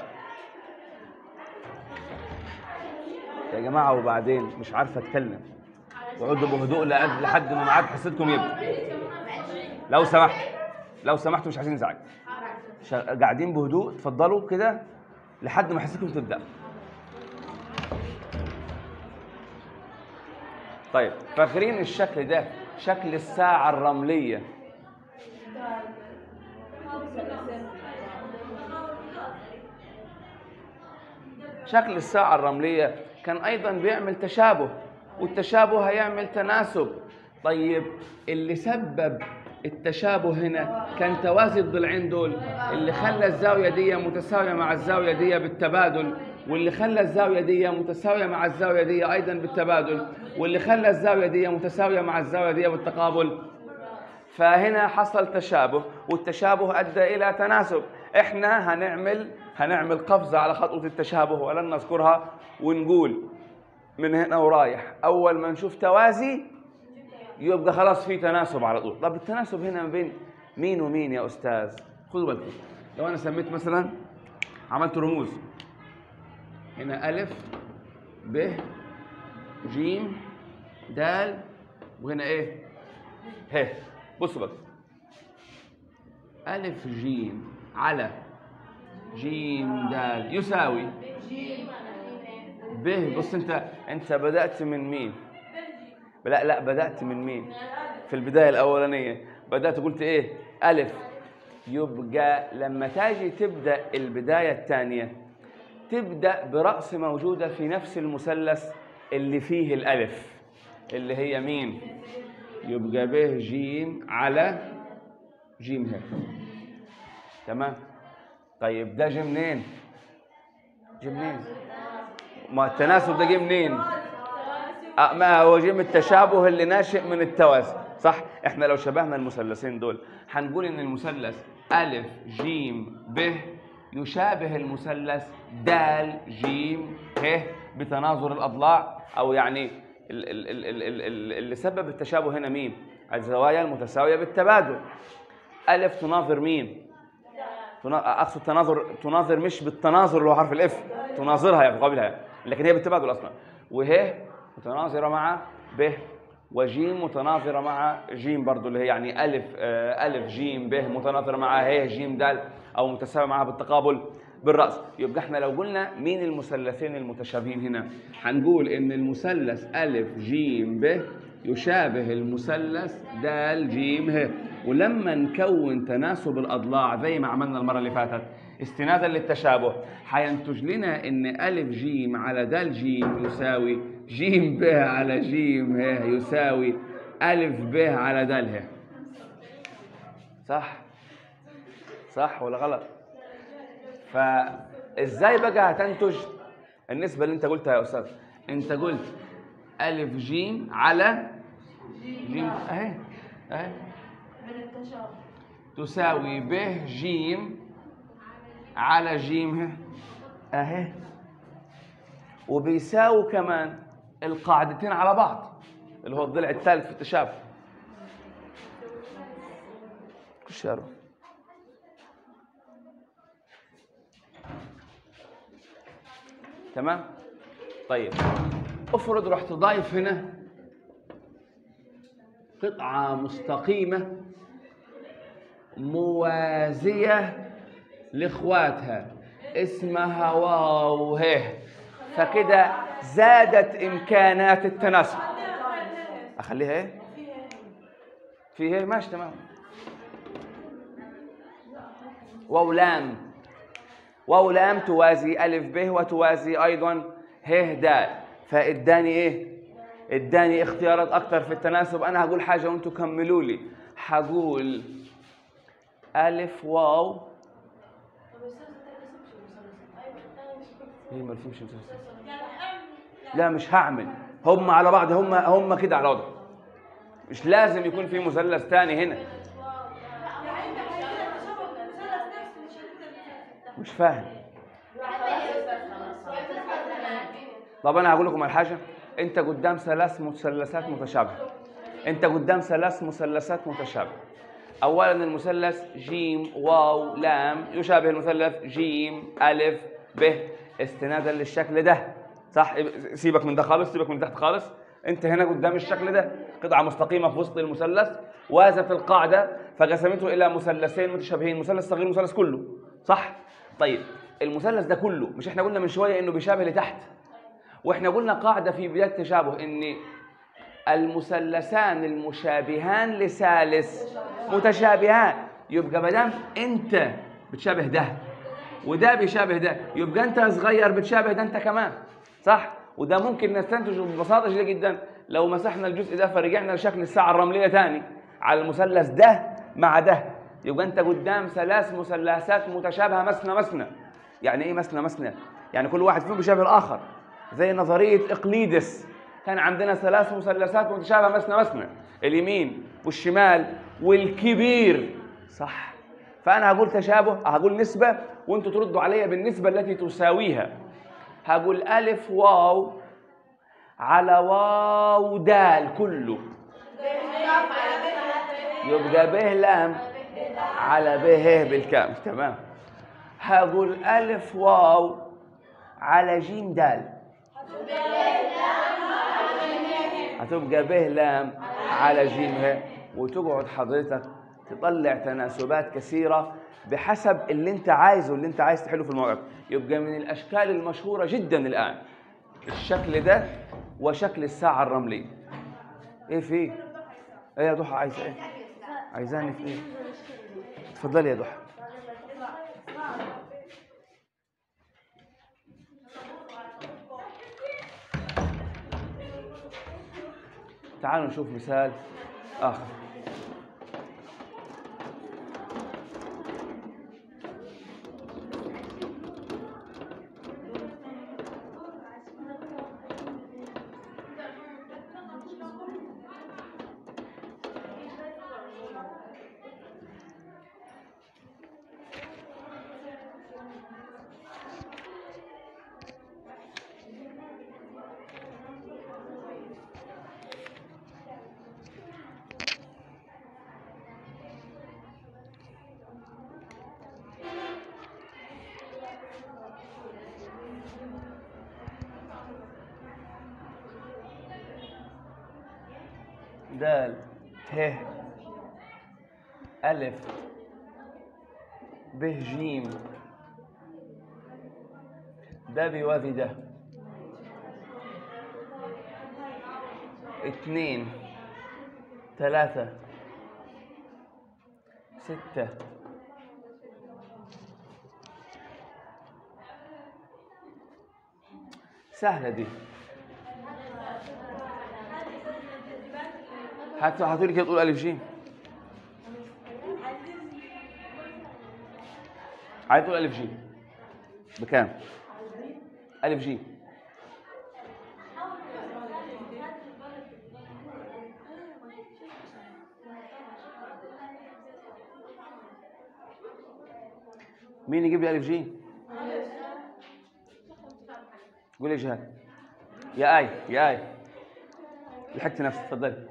Speaker 1: يا جماعة وبعدين مش عارفة اتكلم اقعدوا بهدوء لأ- لحد ما ميعاد حصتكم يبدأ لو سمحت لو سمحتوا مش عايزين نزعج شا- قاعدين بهدوء اتفضلوا كده لحد ما حصتكم تبدأ طيب فاكرين الشكل ده شكل الساعة الرملية شكل الساعة الرملية كان أيضا بيعمل تشابه والتشابه هيعمل تناسب طيب اللي سبب التشابه هنا كان توازي الضلعين دول اللي خلى الزاوية دي متساوية مع الزاوية دي بالتبادل واللي خلى الزاوية دي متساوية مع الزاوية دي أيضا بالتبادل واللي خلى الزاوية دي متساوية مع الزاوية دي بالتقابل فهنا حصل تشابه والتشابه ادى الى تناسب احنا هنعمل هنعمل قفزه على خطوه التشابه ولن نذكرها ونقول من هنا ورايح اول ما نشوف توازي يبقى خلاص في تناسب على طول طب التناسب هنا ما بين مين ومين يا استاذ خذوا بالكم لو انا سميت مثلا عملت رموز هنا الف ب جيم دال وهنا ايه ه بصوا بقى ألف جيم على جيم دال يساوي ب بص أنت أنت بدأت من مين؟ لا لا بدأت من مين؟ في البداية الأولانية بدأت قلت إيه؟ ألف يبقى لما تاجي تبدأ البداية الثانية تبدأ برأس موجودة في نفس المثلث اللي فيه الألف اللي هي مين؟ يبقى ب جيم على جيم ه تمام طيب ده جه منين جه منين ما التناسب ده جه منين آه، ما هو جه من التشابه اللي ناشئ من التوازي صح احنا لو شبهنا المثلثين دول هنقول ان المثلث الف جيم ب يشابه المثلث د ج ه بتناظر الاضلاع او يعني ال- ال- ال- ال- ال- ال- اللي سبب التشابه هنا مين؟ الزوايا المتساويه بالتبادل الف تناظر مين؟ تنا- اقصد تناظر تناظر مش بالتناظر اللي هو حرف الاف تناظرها يعني تقابلها يعني. لكن هي بالتبادل اصلا وه متناظره مع ب وجيم متناظره مع جيم برضو اللي هي يعني الف آه، الف جيم ب متناظره مع ه جيم د او متساويه معها بالتقابل بالراس يبقى احنا لو قلنا مين المثلثين المتشابهين هنا هنقول ان المثلث الف جيم ب يشابه المثلث د ج ه ولما نكون تناسب الاضلاع زي ما عملنا المره اللي فاتت استنادا للتشابه هينتج لنا ان الف ج على د ج يساوي ج ب على ج ه يساوي الف ب على د ه صح صح ولا غلط فازاي بقى هتنتج النسبه اللي انت قلتها يا استاذ انت قلت الف ج على ج اهي اهي
Speaker 2: من التشابه
Speaker 1: تساوي ب ج على ج ه اهي وبيساوي كمان القاعدتين على بعض اللي هو الضلع الثالث في التشابه خش يا روح. تمام طيب افرض رحت ضايف هنا قطعة مستقيمة موازية لاخواتها اسمها واو ه فكده زادت امكانات التناسب اخليها ايه في هي ماشي تمام واو لام واو لام توازي الف ب وتوازي ايضا ه د فاداني ايه اداني اختيارات اكتر في التناسب انا هقول حاجه وانتم كملوا لي هقول الف واو
Speaker 2: طب استاذ التناسب مش المثلث ايوه الثاني مش المثلث.
Speaker 1: ايه ما فهمش مسلسل
Speaker 2: يعني اعمل
Speaker 1: لا مش هعمل هم على بعض هم هم كده على بعض مش لازم يكون في مثلث تاني هنا
Speaker 2: يعني انت هيجيلك تشابه المثلث نفسه مش المثلث
Speaker 1: مش فاهم طب انا هقول لكم على حاجه انت قدام ثلاث مثلثات متشابهه انت قدام ثلاث مثلثات متشابهه اولا المثلث جيم واو لام يشابه المثلث جيم الف ب استنادا للشكل ده صح سيبك من ده خالص سيبك من تحت خالص انت هنا قدام الشكل ده قطعه مستقيمه في وسط المثلث وازت القاعده فقسمته الى مثلثين متشابهين مثلث صغير مثلث كله صح طيب المثلث ده كله مش احنا قلنا من شويه انه بيشابه لتحت واحنا قلنا قاعده في بدايه التشابه ان المثلثان المشابهان لثالث متشابهان يبقى ما دام انت بتشابه ده وده بيشابه ده يبقى انت صغير بتشابه ده انت كمان صح وده ممكن نستنتجه ببساطه شديده جدا لو مسحنا الجزء ده فرجعنا لشكل الساعه الرمليه تاني على المثلث ده مع ده يبقى انت قدام ثلاث مثلثات متشابهه مثنى مثنى يعني ايه مثنى مثنى يعني كل واحد فيهم بيشابه الاخر زي نظريه اقليدس كان عندنا ثلاث مثلثات متشابهه مثنى مثنى اليمين والشمال والكبير صح فانا هقول تشابه هقول نسبه وانتوا تردوا عليا بالنسبه التي تساويها هقول الف واو على واو دال كله يبقى ب لام على ب ه بالكامل تمام هقول الف واو على جيم دال هتبقى ب لام على جيم ه وتقعد حضرتك تطلع تناسبات كثيره بحسب اللي انت عايزه اللي انت عايز تحله في الموقف يبقى من الاشكال المشهوره جدا الان الشكل ده وشكل الساعه الرمليه ايه في ايه ايه يا ضحى عايزه ايه عايزاني في ايه اتفضلي يا ضحى تعالوا نشوف مثال آخر دال ه ألف ب جيم ده بيوازي ده اتنين تلاتة ستة سهلة دي هات هاتوا لي كده تقول ألف جيم عايز تقول ألف جيم بكام؟ ألف جيم مين يجيب لي ألف جيم؟ قول يا جهاد يا آي يا آي لحقت نفسك تفضلي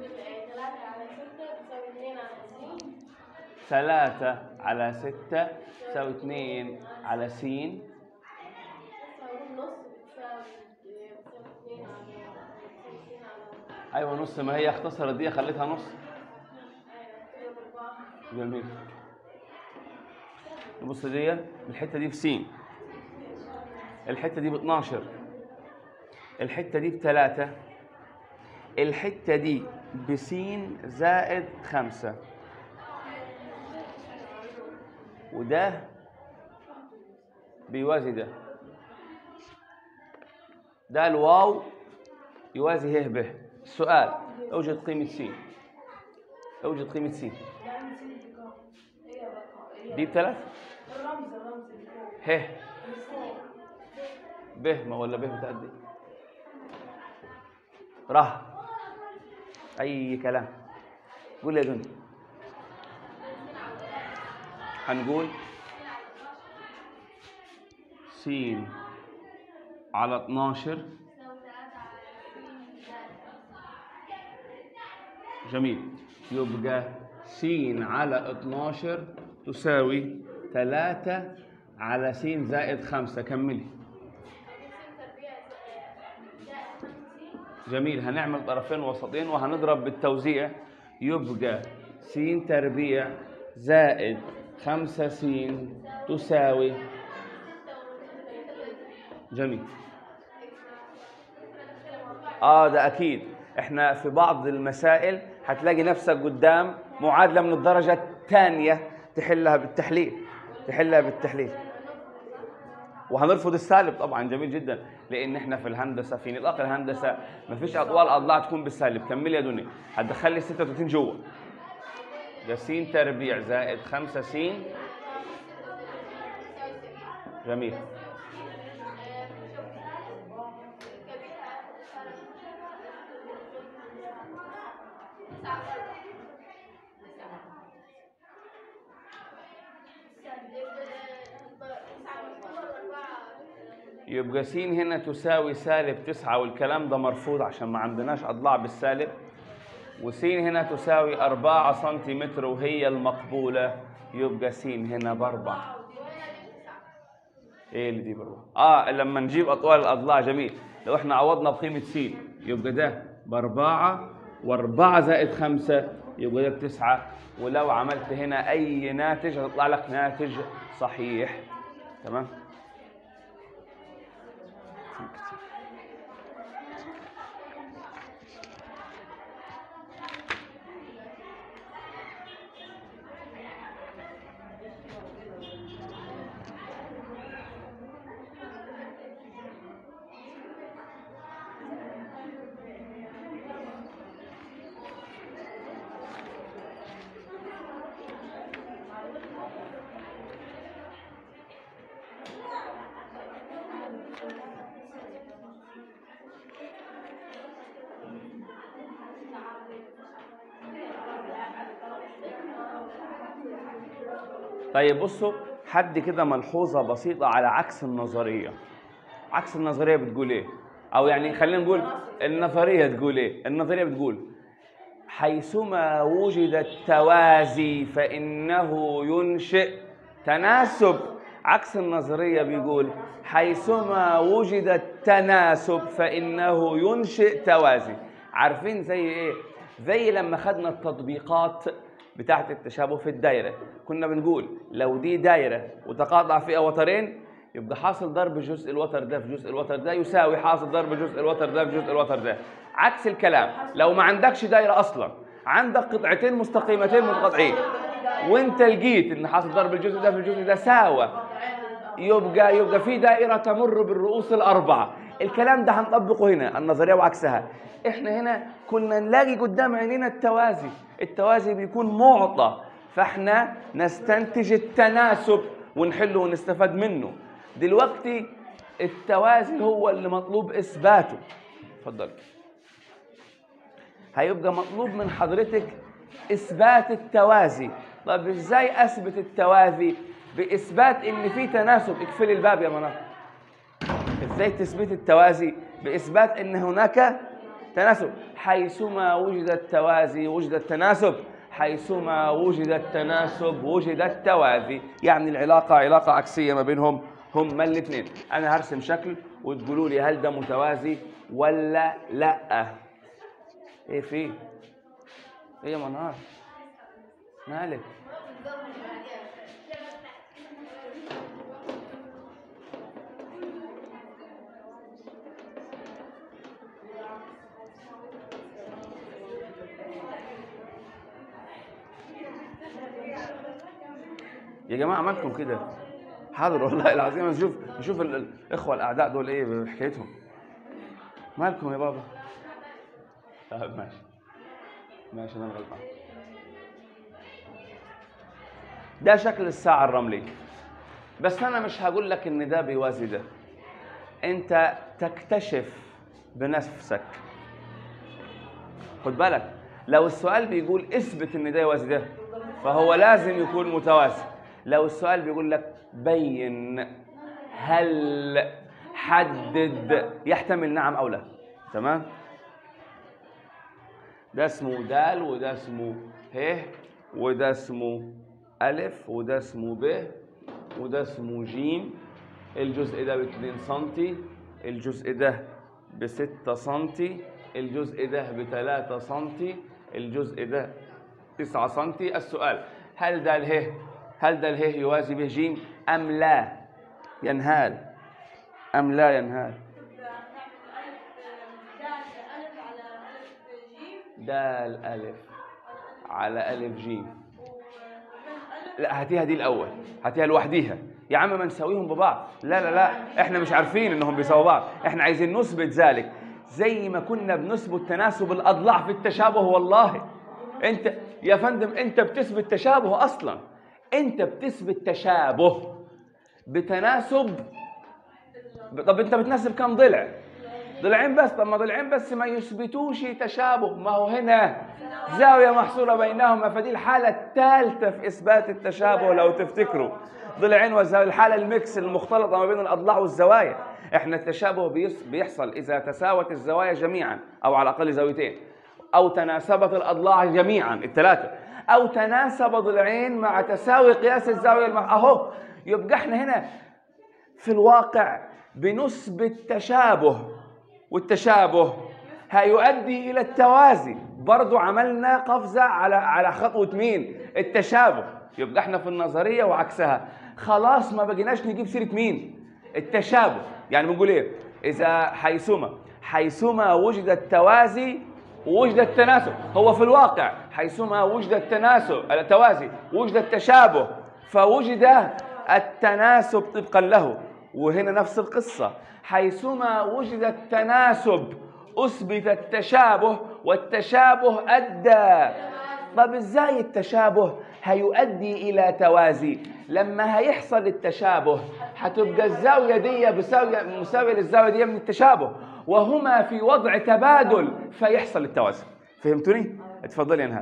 Speaker 2: ثلاثة على ستة بتساوي اثنين على
Speaker 1: ثلاثة على ستة تساوي اثنين على س
Speaker 2: تساوي نص بتساوي بتساوي اثنين على بتساوي اثنين على
Speaker 1: أيوة نص ما هي اختصرت دي خليتها نص
Speaker 2: أيوة كده بأربعة
Speaker 1: جميل نبص دي الحتة دي في س الحتة دي ب 12 الحتة دي بثلاثة الحتة دي بس زائد خمسة وده بيوازي ده ده الواو يوازي ه به السؤال اوجد قيمة س اوجد قيمة س دي بثلاث
Speaker 2: الرمز الرمز اللي فوق
Speaker 1: ه به ما ولا به بتأدي ره اي كلام قول يا دنيا هنقول س على 12 جميل يبقى س على 12 تساوي 3 على س زائد 5 كملي جميل هنعمل طرفين وسطين وهنضرب بالتوزيع يبقى س تربيع زائد 5 س تساوي جميل اه ده اكيد احنا في بعض المسائل هتلاقي نفسك قدام معادله من الدرجه الثانيه تحلها بالتحليل تحلها بالتحليل وهنرفض السالب طبعا جميل جدا لان احنا في الهندسه في نطاق الهندسه ما فيش اطوال اضلاع تكون بالسالب كمل يا دنيا هتدخل لي 36 جوه ده س تربيع زائد 5 س جميل يبقى س هنا تساوي سالب تسعة والكلام ده مرفوض عشان ما عندناش أضلاع بالسالب وس هنا تساوي أربعة سنتيمتر وهي المقبولة يبقى س هنا بأربعة ايه اللي دي بأربعة؟ اه لما نجيب أطوال الأضلاع جميل لو احنا عوضنا بقيمة س يبقى ده بأربعة وأربعة زائد خمسة يبقى ده بتسعة ولو عملت هنا أي ناتج هيطلع لك ناتج صحيح تمام؟ طيب بصوا حد كده ملحوظة بسيطة على عكس النظرية عكس النظرية بتقول ايه او يعني خلينا نقول النظرية تقول ايه النظرية بتقول حيثما وجد التوازي فإنه ينشئ تناسب عكس النظرية بيقول حيثما وجد التناسب فإنه ينشئ توازي عارفين زي ايه زي لما خدنا التطبيقات بتاعة التشابه في الدايرة كنا بنقول لو دي دايرة وتقاطع فيها وترين يبقى حاصل ضرب جزء الوتر ده في جزء الوتر ده يساوي حاصل ضرب جزء الوتر ده في جزء الوتر ده عكس الكلام لو ما عندكش دايرة أصلا عندك قطعتين مستقيمتين منقطعين وانت لقيت ان حاصل ضرب الجزء ده في الجزء ده ساوى يبقى يبقى في دائرة تمر بالرؤوس الأربعة الكلام ده هنطبقه هنا النظرية وعكسها احنا هنا كنا نلاقي قدام عينينا التوازي التوازي بيكون معطى فاحنا نستنتج التناسب ونحله ونستفاد منه دلوقتي التوازي هو اللي مطلوب إثباته اتفضل هيبقى مطلوب من حضرتك إثبات التوازي طب إزاي أثبت التوازي بإثبات إن في تناسب اقفلي الباب يا منار إزاي تثبت التوازي بإثبات إن هناك تناسب حيثما وجد التوازي وجد التناسب حيثما وجد التناسب وجد التوازي يعني العلاقة علاقة عكسية ما بينهم هما الاثنين أنا هرسم شكل وتقولوا لي هل ده متوازي ولا لأ إيه في إيه يا منار مالك يا جماعه مالكم كده حاضر والله العظيم نشوف نشوف ال- الاخوه الاعداء دول ايه حكايتهم مالكم يا بابا طيب ماشي ماشي انا غلطان ده شكل الساعه الرملي بس انا مش هقول لك ان ده بيوازي ده انت تكتشف بنفسك خد بالك لو السؤال بيقول اثبت ان ده يوازي ده فهو لازم يكون متوازي لو السؤال بيقول لك بين هل حدد يحتمل نعم او لا تمام ده اسمه دال وده اسمه ه وده اسمه ألف وده اسمه ب وده اسمه جيم الجزء ده ب 2 سنتي الجزء ده ب 6 سنتي الجزء ده ب 3 سنتي الجزء ده 9 سنتي السؤال هل ده اله هل ده اله يوازي به جيم أم لا ينهال أم لا ينهال دال ألف على ألف جيم لا هاتيها دي الأول هاتيها لوحديها يا عم ما نساويهم ببعض لا لا لا احنا مش عارفين انهم بيساووا بعض احنا عايزين نثبت ذلك زي ما كنا بنثبت تناسب الأضلاع في التشابه والله انت يا فندم انت بتثبت تشابه اصلا انت بتثبت تشابه بتناسب طب انت بتناسب كم ضلع ضلعين بس طب ما ضلعين بس ما يثبتوش تشابه ما هو هنا زاوية محصورة بينهما فدي الحالة الثالثة في إثبات التشابه لو تفتكروا ضلعين وزاوية الحالة الميكس المختلطة ما بين الأضلاع والزوايا احنا التشابه بيص- بيحصل إذا تساوت الزوايا جميعا أو على الأقل زاويتين أو تناسبت الأضلاع جميعا الثلاثة أو تناسب ضلعين مع تساوي قياس الزاوية المح... أهو يبقى احنا هنا في الواقع بنثبت تشابه والتشابه هيؤدي الى التوازي برضو عملنا قفزه على على خطوه مين التشابه يبقى احنا في النظريه وعكسها خلاص ما بقيناش نجيب سيره مين التشابه يعني بنقول ايه اذا حيثما حيثما وجد التوازي وجد التناسب هو في الواقع حيثما وجد التناسب التوازي وجد التشابه فوجد التناسب طبقا له وهنا نفس القصة حيثما وجد التناسب أثبت التشابه والتشابه أدى طب ازاي التشابه هيؤدي إلى توازي لما هيحصل التشابه هتبقى الزاوية دي بساوية مساوية للزاوية دي من التشابه وهما في وضع تبادل فيحصل التوازي فهمتوني؟ اتفضلي يا نهار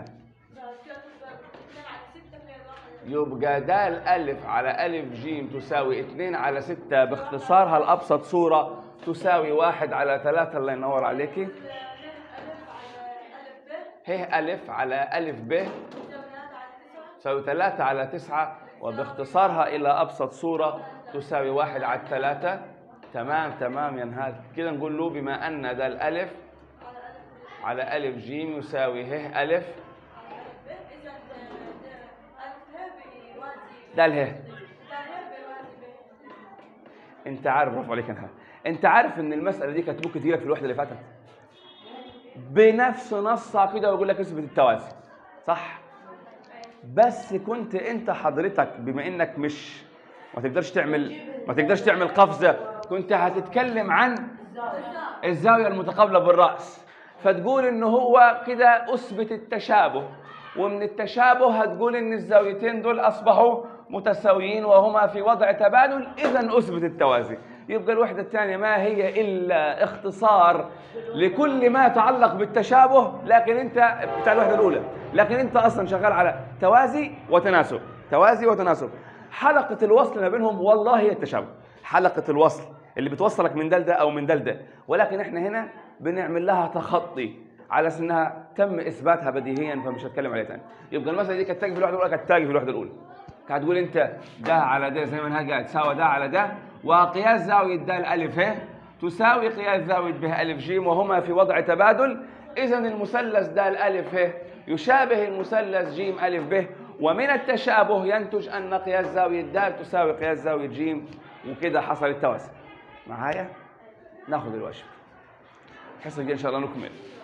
Speaker 1: يبقى د ألف على ألف جيم تساوي 2 على 6 باختصارها الأبسط صورة تساوي واحد على ثلاثة الله ينور عليكي ه ألف على ألف ب تساوي ثلاثة على تسعة وباختصارها إلى أبسط صورة تساوي واحد على ثلاثة تمام تمام يا نهاد كده نقول له بما أن ده الألف على ألف جيم يساوي ه ألف
Speaker 3: إذا ألف ه بيوازي
Speaker 1: ده اله
Speaker 3: ده ه بيوازي ب
Speaker 1: انت عارف برافو عليك انت انت عارف ان المساله دي كانت ممكن تجيلك في الوحده اللي فاتت بنفس نصها كده ويقول لك اثبت التوازي صح بس كنت انت حضرتك بما انك مش ما تقدرش تعمل ما تقدرش تعمل قفزه كنت هتتكلم عن الزاويه المتقابله بالراس فتقول ان هو كده اثبت التشابه ومن التشابه هتقول ان الزاويتين دول اصبحوا متساويين وهما في وضع تبادل اذا اثبت التوازي يبقى الوحده الثانيه ما هي الا اختصار لكل ما يتعلق بالتشابه لكن انت بتاع الوحده الاولى لكن انت اصلا شغال على توازي وتناسب توازي وتناسب حلقه الوصل ما بينهم والله هي التشابه حلقه الوصل اللي بتوصلك من ده لده او من ده لده ولكن احنا هنا بنعمل لها تخطي على اساس انها تم اثباتها بديهيا فمش هتكلم عليها تاني يبقى المساله دي كانت تاجي في الوحده الاولى كانت تاجي في الوحده الاولى كانت تقول انت ده على ده زي ما انها قاعد تساوي ده على ده وقياس زاويه ده الالف ه تساوي قياس زاويه ب الف ج وهما في وضع تبادل اذا المثلث ده الالف ه يشابه المثلث ج الف ب ومن التشابه ينتج ان قياس زاويه د تساوي قياس زاويه ج وكده حصل التوازي معايا ناخذ الواجب الحصه الجايه ان شاء الله نكمل